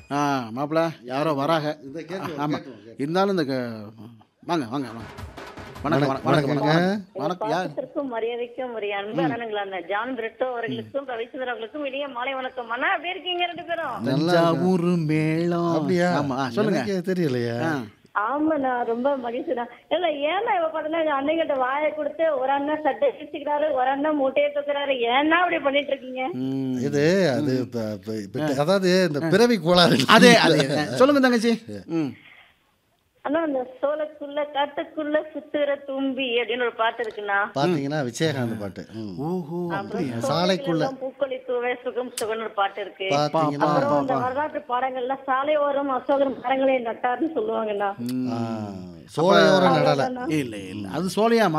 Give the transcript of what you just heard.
ஆ மாப்பிள்ள யாரோ வராங்க இந்த கேட்கும் ஆமாம் கேட்கும் இருந்தாலும் இந்த க- வாங்க வாங்க வாங்க வணக்கம் வணக்கம் வணக்கம் வணக்கம் வணக்கம் யார் பாசத்திற்கும் மரியாதைக்கும் ஒரு அன்பு அண்ணனுங்களா அந்த ஜான் பிரிட்டோ அவர்களுக்கும் ரவிச்சந்திரன் அவர்களுக்கும் இனிய மாலை வணக்கம் அண்ணா எப்படி இருக்கீங்க ரெண்டு பேரும் தஞ்சாவூர் மேளம் அப்படியா ஆமா ஆ, சொல்லுங்க எனக்கே தெரியலையா ஆ. ஆமாண்ணா ரொம்ப மகிழ்ச்சிண்ணா இல்ல ஏன்னா இப்ப பாத்தீங்கன்னா அண்ணங்கிட்ட வாயை கொடுத்து ஒரு அண்ணன் சட்டை கிழிச்சுக்கிறாரு ஒரு அண்ணன் மூட்டையை தூக்குறாரு ஏன்னா அப்படி பண்ணிட்டு இருக்கீங்க ம். இது அது இப்ப- இப்ப- இப்ப- அதாவது இந்த பிறவி கோளாறு அதே அதே சொல்லுங்க தங்கச்சி ம் அண்ணா அந்த சோளக்குள்ள காட்டுக்குள்ள சுத்துற தும்பி அப்படின்னு ஒரு பாட்டு இருக்குண்ணா பாத்தீங்கன்னா விஜயகாந்த் பாட்டு ம். ஓஹோ அப்புறம் சாலைக்குள்ள. சோலைக்குள்ள பூக்கொழி தூவே சுகம் சுகம்னு ஒரு பாட்டு இருக்கு பாத்தீங்கன்னா அப்புறம் இந்த வரலாற்று பாடங்கள்ல சாலை ஓரம் அசோகன் மரங்களை நட்டார்னு சொல்லுவாங்கண்ணா ஆ, சோலையோர நடலை இல்லை இல்லை அது சோலையா